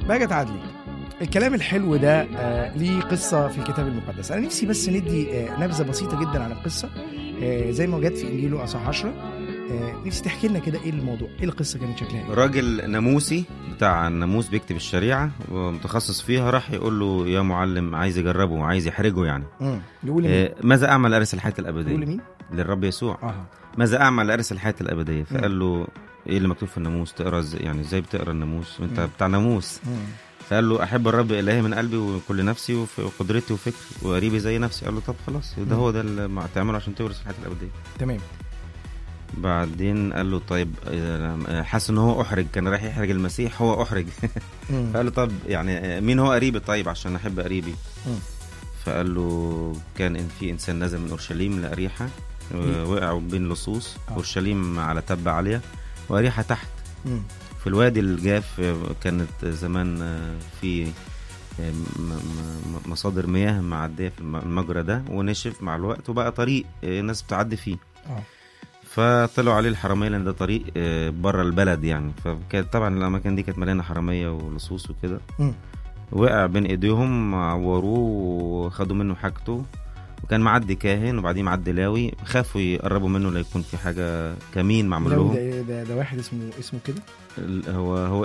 بقى عدلي الكلام الحلو ده آه ليه قصة في الكتاب المقدس أنا نفسي بس ندي آه نبذة بسيطة جدا عن القصة آه زي ما جت في إنجيله أصح 10 آه نفسي تحكي لنا كده إيه الموضوع إيه القصة كانت شكلها إيه راجل ناموسي بتاع الناموس بيكتب الشريعة ومتخصص فيها راح يقول له يا معلم عايز يجربه عايز يحرجه يعني مم. يقول لمين؟ آه، ماذا أعمل لأرث الحياة يقول الأبدية لمين؟ للرب يسوع آه ماذا أعمل لأرث الحياة الأبدية فقال له إيه اللي مكتوب في الناموس تقرا ازاي يعني ازاي بتقرا الناموس وانت مم. بتاع ناموس مم. فقال له احب الرب الهي من قلبي وكل نفسي وف- وقدرتي وفكري وقريبي زي نفسي قال له طب خلاص ده مم. هو ده اللي ما تعمله عشان تورث الحياه الابديه تمام بعدين قال له طيب آه، حس ان هو احرج كان رايح يحرج المسيح هو احرج مم. فقال له طب يعني آه، مين هو قريبي طيب عشان احب قريبي مم. فقال له كان ان في انسان نزل من اورشليم لاريحه مم. وقعوا بين لصوص آه. اورشليم على تبه عاليه واريحه تحت مم. في الوادي الجاف آه، كانت زمان آه، في آه، م- م- مصادر مياه معديه في الم- المجرى ده ونشف مع الوقت وبقى طريق آه، الناس بتعدي فيه آه فطلعوا عليه الحراميه لان ده طريق آه، بره البلد يعني فكانت طبعا الاماكن دي كانت مليانه حراميه ولصوص وكده مم. وقع بين ايديهم عوروه وخدوا منه حاجته وكان معدي كاهن وبعدين معدي لاوي خافوا يقربوا منه لا يكون في حاجه كمين معمول ده, لهم ده, ده, ده واحد اسمه اسمه كده ال- هو هو